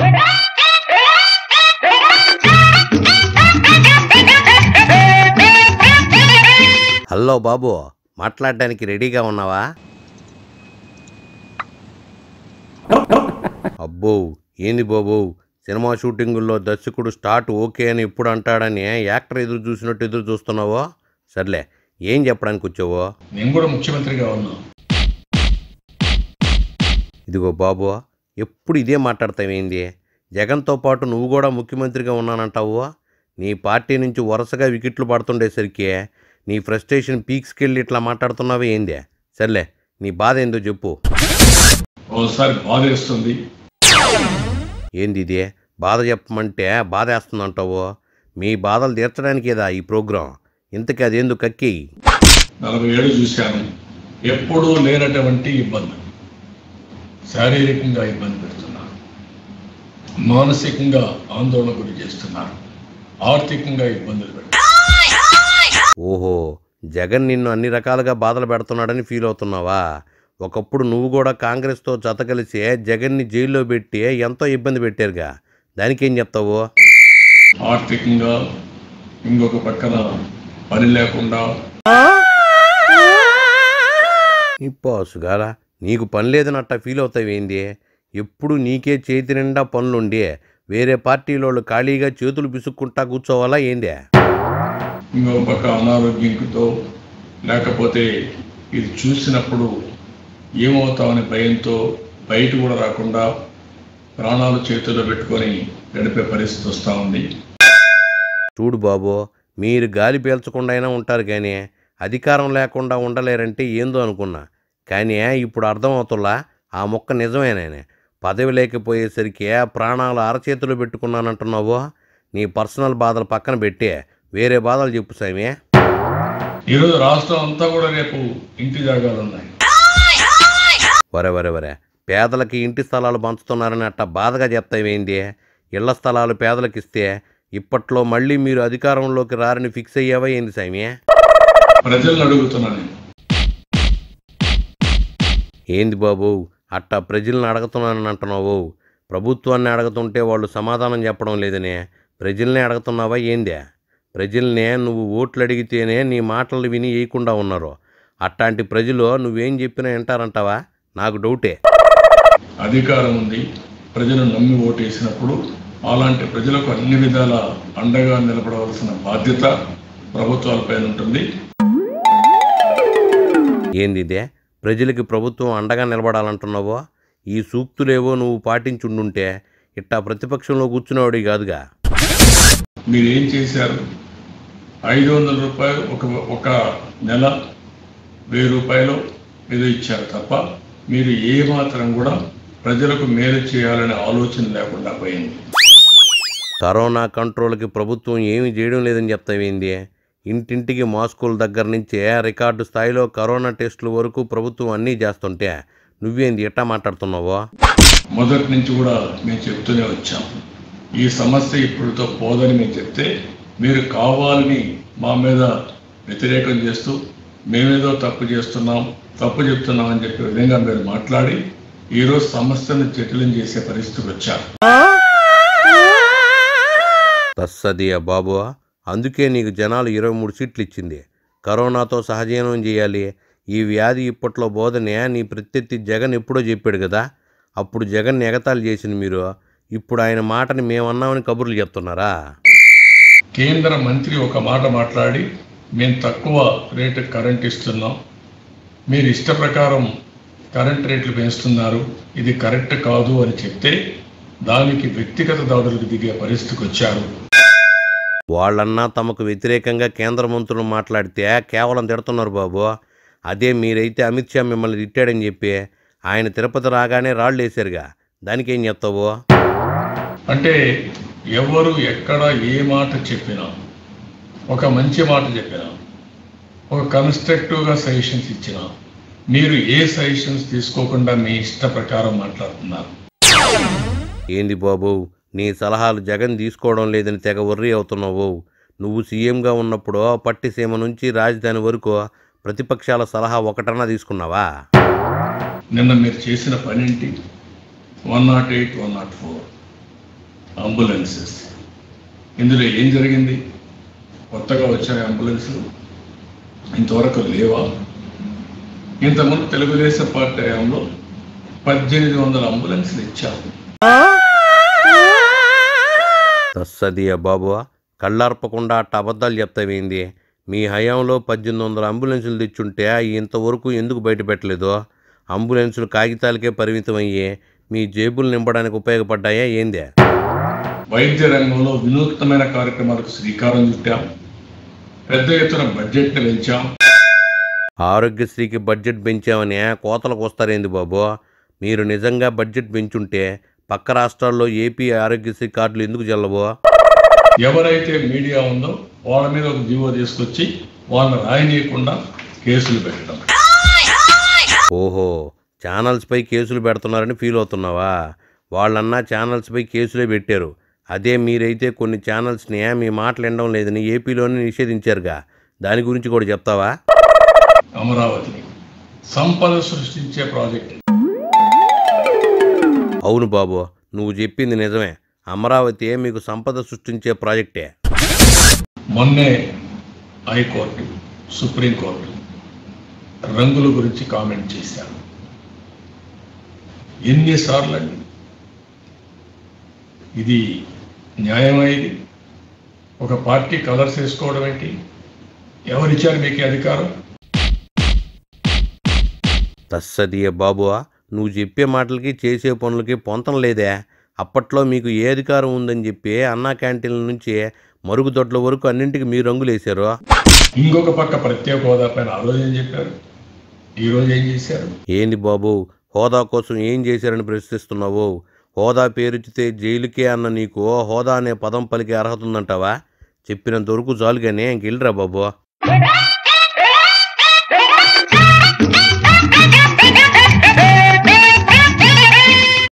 hello బాబు మాట్లాడడానికి రెడీగా ఉన్నావా అబ్బో ఏంది బాబు సినిమా షూటింగుల్లో దర్శకుడు స్టార్ట్ ఓకే అని ఎప్పుడు అంటాడని యాక్టర్ ఎదురు చూసినట్టు ఎదురు చూస్తున్నావో సర్లే ఏం చెప్పడానికి వచ్చావో నేను కూడా ముఖ్యమంత్రిగా ఉన్నా ఇదిగో బాబు ఎప్పుడు ఇదే మాట్లాడతావేంది జగన్తో పాటు నువ్వు కూడా ముఖ్యమంత్రిగా ఉన్నానంటావు నీ పార్టీ నుంచి వరుసగా వికెట్లు పడుతుండేసరికి నీ ఫ్రస్ట్రేషన్ పీక్స్కి వెళ్ళి ఇట్లా మాట్లాడుతున్నావే ఏంది సర్లే నీ బాధ ఏందో చెప్పు ఓసారి బాధేస్తుంది ఏంది ఇది బాధ చెప్పమంటే బాధ వేస్తుందంటావు మీ బాధలు తీర్చడానికేదా ఈ ప్రోగ్రాం ఇంతకీ అదేందుకు కక్కి నలభై ఏళ్ళు చూశాను ఎప్పుడూ లేనటువంటి ఇబ్బంది శారీరకంగా ఇబ్బంది పెడుతున్నారు మానసికంగా ఆందోళన గురి చేస్తున్నారు ఆర్థికంగా ఇబ్బందులు పెడుతున్నారు ఓహో జగన్ నిన్ను అన్ని రకాలుగా బాధలు పెడుతున్నాడని ఫీల్ అవుతున్నావా ఒకప్పుడు నువ్వు కూడా కాంగ్రెస్తో జత కలిసి జగన్ని జైల్లో పెట్టి ఎంతో ఇబ్బంది పెట్టారుగా దానికేం చెప్తావు ఆర్థికంగా ఇంకొక పక్కన పని లేకుండా ఇప్పాసుగాల నీకు పని లేదని అట్టా ఫీల్ అవుతావేంది ఎప్పుడు నీకే చేతి నిండా పనులుండి వేరే పార్టీలోళ్ళు ఖాళీగా చేతులు పిసుక్కుంటా కూర్చోవాలా ఏందే ఇంకొక పక్క అనారోగ్యంతో లేకపోతే ఇది చూసినప్పుడు ఏమవుతామనే భయంతో బయట కూడా రాకుండా ప్రాణాలు చేతుల్లో పెట్టుకొని గడిపే పరిస్థితి వస్తూ ఉంది చూడు బాబు మీరు గాలి పీల్చకుండా అయినా ఉంటారు కానీ అధికారం లేకుండా ఉండలేరంటే ఏందో అనుకున్నా కానీ ఇప్పుడు అర్థమవుతులా ఆ మొక్క నిజమేనే పదవి లేకపోయేసరికి ప్రాణాలు అరచేతులు పెట్టుకున్నానంటున్నావు నీ పర్సనల్ బాధలు పక్కన పెట్టి వేరే బాధలు చెప్పు సామి ఈరోజు రాష్ట్రం అంతా కూడా రేపు ఇంటి జాగాలు ఉన్నాయి వరే వరే వరే పేదలకి ఇంటి స్థలాలు పంచుతున్నారని అట్ట బాధగా చెప్తావేంది ఇళ్ల స్థలాలు పేదలకు ఇస్తే ఇప్పట్లో మళ్ళీ మీరు అధికారంలోకి రారని ఫిక్స్ అయ్యావా ఏంది సామి ప్రజలను అడుగుతున్నాను నేను ఏంది బాబు అట్టా ప్రజల్ని అడుగుతున్నానని అంటున్నావు ప్రభుత్వాన్ని అడుగుతుంటే వాళ్ళు సమాధానం చెప్పడం లేదనే ప్రజల్ని అడుగుతున్నావా ఏందే ప్రజల్నే నువ్వు ఓట్లు అడిగితేనే నీ మాటలు విని వేయకుండా ఉన్నారు అట్లాంటి ప్రజలు నువ్వేం చెప్పినా వింటారంటావా నాకు డౌటే అధికారం ఉంది ప్రజలు నమ్మి ఓటేసినప్పుడు అలాంటి ప్రజలకు అన్ని విధాల అండగా నిలబడవలసిన బాధ్యత ప్రభుత్వాలపైన ఉంటుంది ఏంది ఇదే ప్రజలకి ప్రభుత్వం అండగా నిలబడాలంటున్నావో ఈ సూక్తులేవో నువ్వు పాటించుండుంటే ఇట్టా ప్రతిపక్షంలో కూర్చునేవాడి కాదుగా మీరు ఏం చేశారు ఐదు వందల రూపాయలు ఒక ఒక నెల వెయ్యి రూపాయలు ఏదో ఇచ్చారు తప్ప మీరు ఏ మాత్రం కూడా ప్రజలకు మేలు చేయాలనే ఆలోచన లేకుండా పోయింది కరోనా కంట్రోల్కి ప్రభుత్వం ఏమీ చేయడం లేదని చెప్తావేంది ఇంటింటికి మాస్కుల దగ్గర నుంచి రికార్డు స్థాయిలో కరోనా టెస్టుల వరకు ప్రభుత్వం అన్నీ చేస్తుంటే నువ్వేంది ఎట్టా మాట్లాడుతున్నావో మొదటి నుంచి కూడా మేము చెప్తూనే వచ్చాం ఈ సమస్య ఇప్పుడుతో పోదని మేము చెప్తే మీరు కావాలని మా మీద వ్యతిరేకం చేస్తూ మేమేదో తప్పు చేస్తున్నాం తప్పు చెప్తున్నాం అని చెప్పే విధంగా మీరు మాట్లాడి ఈరోజు సమస్యను జటిలం చేసే పరిస్థితికి వచ్చారు తస్సదియా బాబు అందుకే నీకు జనాలు ఇరవై మూడు సీట్లు ఇచ్చింది కరోనాతో సహజీవనం చేయాలి ఈ వ్యాధి ఇప్పట్లో బోధనే నీ ప్రత్యర్థి జగన్ ఎప్పుడో చెప్పాడు కదా అప్పుడు జగన్ ఎగతాళి చేసింది మీరు ఇప్పుడు ఆయన మాటని మేమన్నామని కబుర్లు చెప్తున్నారా కేంద్ర మంత్రి ఒక మాట మాట్లాడి మేము తక్కువ రేటు కరెంట్ ఇస్తున్నాం మీరు ఇష్ట ప్రకారం కరెంట్ రేట్లు పెంచుతున్నారు ఇది కరెక్ట్ కాదు అని చెప్తే దానికి వ్యక్తిగత దాడులకు దిగే పరిస్థితికి వచ్చారు వాళ్ళన్నా తమకు వ్యతిరేకంగా కేంద్ర మంత్రులు మాట్లాడితే కేవలం తిడుతున్నారు బాబు అదే మీరైతే అమిత్ షా మిమ్మల్ని తిట్టాడని చెప్పి ఆయన తిరుపతి రాగానే రాళ్ళు వేశారుగా దానికేం చెప్తావు అంటే ఎవరు ఎక్కడ ఏ మాట చెప్పినా ఒక మంచి మాట చెప్పినా ఒక కన్స్ట్రక్టివ్గా సజెషన్స్ ఇచ్చినా మీరు ఏ సజెషన్స్ తీసుకోకుండా మీ ఇష్ట ప్రకారం మాట్లాడుతున్నారు ఏంది బాబు నీ సలహాలు జగన్ తీసుకోవడం లేదని తెగ వర్రీ అవుతున్నావు నువ్వు సీఎంగా ఉన్నప్పుడు పట్టిసీమ నుంచి రాజధాని వరకు ప్రతిపక్షాల సలహా ఒకటన్నా తీసుకున్నావా నిన్న మీరు చేసిన పనేంటి one nought eight one nought four ambulances ఇందులో ఏం జరిగింది కొత్తగా వచ్చిన అంబులెన్సులు ఇంతవరకు లేవా ఇంతకుముందు తెలుగుదేశం పార్టీ హయాంలో పద్దెనిమిది వందల అంబులెన్సులు ఇచ్చాము తస్సదియ బాబు కళ్ళార్పకుండా అట్ట అబద్ధాలు చెప్తావేంది మీ హయాంలో పద్దెనిమిది వందల అంబులెన్సులు తెచ్చుంటే అవి ఇంతవరకు ఎందుకు బయటపెట్టలేదు అంబులెన్సులు కాగితాలకే పరిమితం అయ్యి మీ జేబులు నింపడానికి ఉపయోగపడ్డాయా ఏందే వైద్య రంగంలో వినూత్నమైన కార్యక్రమాలకు శ్రీకారం చుట్టాం పెద్ద ఎత్తున బడ్జెట్ని పెంచాం ఆరోగ్యశ్రీకి బడ్జెట్ పెంచామని కోతలకు వస్తారేంది బాబు మీరు నిజంగా బడ్జెట్ పెంచుంటే పక్క రాష్ట్రాల్లో ఏపీ ఆరోగ్యశ్రీ కార్డులు ఎందుకు చెల్లవు ఎవరైతే మీడియా ఉందో వాళ్ళ మీద ఒక జీవో తీసుకొచ్చి వాళ్ళని రాయనీయకుండా కేసులు పెట్టడం ఓహో ఛానల్స్పై కేసులు పెడుతున్నారని ఫీల్ అవుతున్నావా వాళ్ళన్నా ఛానల్స్పై కేసులే పెట్టారు అదే మీరైతే కొన్ని ఛానల్స్ని మీ మాటలు వినడం లేదని ఏపీలోనే నిషేధించారుగా దాని గురించి కూడా చెప్తావా అమరావతి సంపద సృష్టించే ప్రాజెక్ట్ అవును బాబు నువ్వు చెప్పింది నిజమే అమరావతి మీకు సంపద సృష్టించే ప్రాజెక్టే మొన్నే హైకోర్టు సుప్రీంకోర్టు రంగుల గురించి కామెంట్ చేశారు ఎన్నిసార్లు అండి ఇది న్యాయమైంది ఒక పార్టీ కలర్స్ వేసుకోవడం ఏంటి ఎవరిచ్చారు మీకు ఈ అధికారం తస్సదియ బాబు నువ్వు చెప్పే మాటలకి చేసే పనులకి పొంతం లేదే అప్పట్లో మీకు ఏ అధికారం ఉందని చెప్పి అన్నా క్యాంటీన్ల నుంచి మరుగుదొడ్ల వరకు అన్నింటికి మీ రంగులేశారు ఇంకొక పక్క ప్రత్యేక హోదా పైన ఆ రోజు ఏం చెప్పారు ఈ రోజు ఏం చేశారు ఏంది బాబు హోదా కోసం ఏం చేశారని ప్రశ్నిస్తున్నావు హోదా పేరుచితే జైలుకే అన్న నీకు హోదా అనే పదం పలికే అర్హత ఉందంటావా చెప్పినంత వరకు చాలు కానీ ఇంకెళ్ళరా బాబు